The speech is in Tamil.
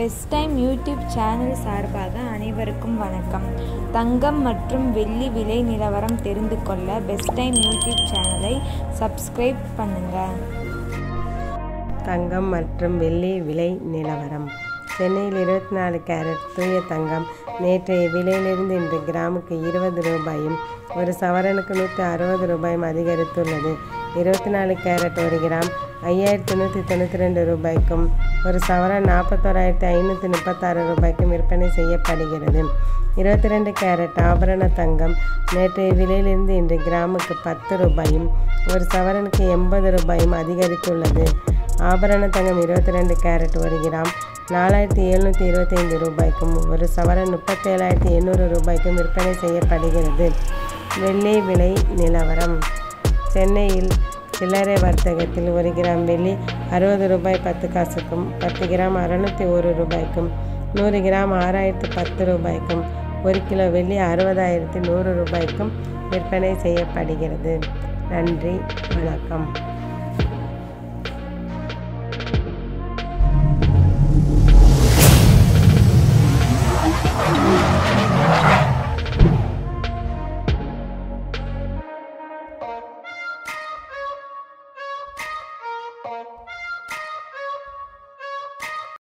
பெஸ்ட் டைம் யூடியூப் சேனல் சார்பாக அனைவருக்கும் வணக்கம் தங்கம் மற்றும் வெள்ளி விலை நிலவரம் தெரிந்து கொள்ள பெஸ்ட் டைம் யூடியூப் சேனலை சப்ஸ்கிரைப் பண்ணுங்கள் தங்கம் மற்றும் வெள்ளி விலை நிலவரம் சென்னையில் இருபத்தி நாலு கேரட் தூய தங்கம் நேற்றைய விலையிலிருந்து இன்று கிராமுக்கு இருபது ரூபாயும் ஒரு சவரனுக்கு நூற்றி அறுபது ரூபாயும் அதிகரித்துள்ளது இருபத்தி நாலு கேரட் ஒரு கிராம் ஐயாயிரத்தி நூற்றி தொண்ணூற்றி ரெண்டு ரூபாய்க்கும் ஒரு சவரன் நாற்பத்தோராயிரத்தி ஐநூற்றி முப்பத்தாறு ரூபாய்க்கும் விற்பனை செய்யப்படுகிறது இருபத்தி ரெண்டு கேரட் ஆபரண தங்கம் நேற்றைய விலையிலிருந்து இன்று கிராமுக்கு பத்து ரூபாயும் ஒரு சவரனுக்கு எண்பது ரூபாயும் அதிகரித்துள்ளது ஆபரண தங்கம் இருபத்தி ரெண்டு கேரட் ஒரு கிராம் நாலாயிரத்தி எழுநூற்றி இருபத்தைந்து ரூபாய்க்கும் ஒரு சவரன் முப்பத்தேழாயிரத்தி எண்ணூறு ரூபாய்க்கும் விற்பனை செய்யப்படுகிறது வெள்ளி விலை நிலவரம் சென்னையில் சில்லறை வர்த்தகத்தில் ஒரு கிராம் வெள்ளி அறுபது ரூபாய் பத்து காசுக்கும் பத்து கிராம் அறநூற்றி ஒரு ரூபாய்க்கும் நூறு கிராம் ஆறாயிரத்து பத்து ரூபாய்க்கும் ஒரு கிலோ வெள்ளி அறுபதாயிரத்தி நூறு ரூபாய்க்கும் விற்பனை செய்யப்படுகிறது நன்றி வணக்கம் Thank you.